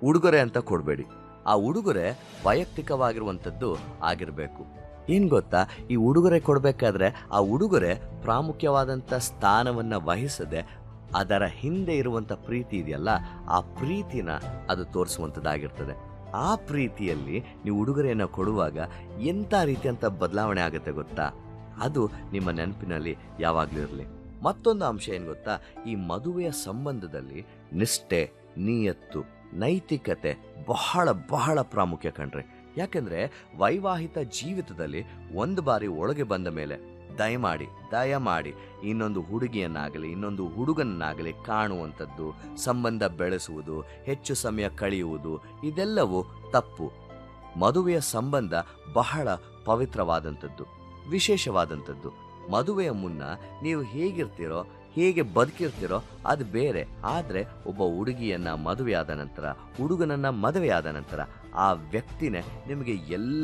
ಉಡುಗೊರೆ ಅಂತ ಕೊಡಬೇಡಿ ಆ ಉಡುಗೊರೆ ವೈಯಕ್ತಿಕವಾಗಿರುವಂಥದ್ದು ಆಗಿರಬೇಕು ಏನ್ ಗೊತ್ತಾ ಈ ಉಡುಗೊರೆ ಕೊಡಬೇಕಾದ್ರೆ ಆ ಉಡುಗೊರೆ ಪ್ರಾಮುಖ್ಯವಾದಂಥ ಸ್ಥಾನವನ್ನ ವಹಿಸದೆ ಅದರ ಹಿಂದೆ ಇರುವಂಥ ಪ್ರೀತಿ ಇದೆಯಲ್ಲ ಆ ಪ್ರೀತಿನ ಅದು ತೋರಿಸುವಂಥದ್ದಾಗಿರ್ತದೆ ಆ ಪ್ರೀತಿಯಲ್ಲಿ ನೀವು ಉಡುಗೊರೆಯನ್ನು ಕೊಡುವಾಗ ಎಂಥ ರೀತಿಯಂಥ ಬದಲಾವಣೆ ಆಗುತ್ತೆ ಗೊತ್ತಾ ಅದು ನಿಮ್ಮ ನೆನಪಿನಲ್ಲಿ ಯಾವಾಗಲೂ ಇರಲಿ ಮತ್ತೊಂದು ಅಂಶ ಏನು ಗೊತ್ತಾ ಈ ಮದುವೆಯ ಸಂಬಂಧದಲ್ಲಿ ನಿಷ್ಠೆ ನಿಯತ್ತು ನೈತಿಕತೆ ಬಹಳ ಬಹಳ ಪ್ರಾಮುಖ್ಯ ಕಣ್ರಿ ಯಾಕೆಂದ್ರೆ ವೈವಾಹಿಕ ಜೀವಿತದಲ್ಲಿ ಒಂದು ಬಾರಿ ಒಳಗೆ ಬಂದ ಮೇಲೆ ದಯಮಾಡಿ ದಯಮಾಡಿ ಇನ್ನೊಂದು ಹುಡುಗಿಯನ್ನಾಗಲಿ ಇನ್ನೊಂದು ಹುಡುಗನನ್ನಾಗಲಿ ಕಾಣುವಂಥದ್ದು ಸಂಬಂಧ ಬೆಳೆಸುವುದು ಹೆಚ್ಚು ಸಮಯ ಕಳೆಯುವುದು ಇದೆಲ್ಲವೂ ತಪ್ಪು ಮದುವೆಯ ಸಂಬಂಧ ಬಹಳ ಪವಿತ್ರವಾದಂಥದ್ದು ವಿಶೇಷವಾದಂಥದ್ದು ಮದುವೆಯ ಮುನ್ನ ನೀವು ಹೇಗಿರ್ತೀರೋ ಹೇಗೆ ಬದುಕಿರ್ತೀರೋ ಅದು ಬೇರೆ ಆದರೆ ಒಬ್ಬ ಹುಡುಗಿಯನ್ನ ಮದುವೆಯಾದ ನಂತರ ಹುಡುಗನನ್ನ ಮದುವೆಯಾದ ನಂತರ ಆ ವ್ಯಕ್ತಿನೇ ನಿಮಗೆ ಎಲ್ಲ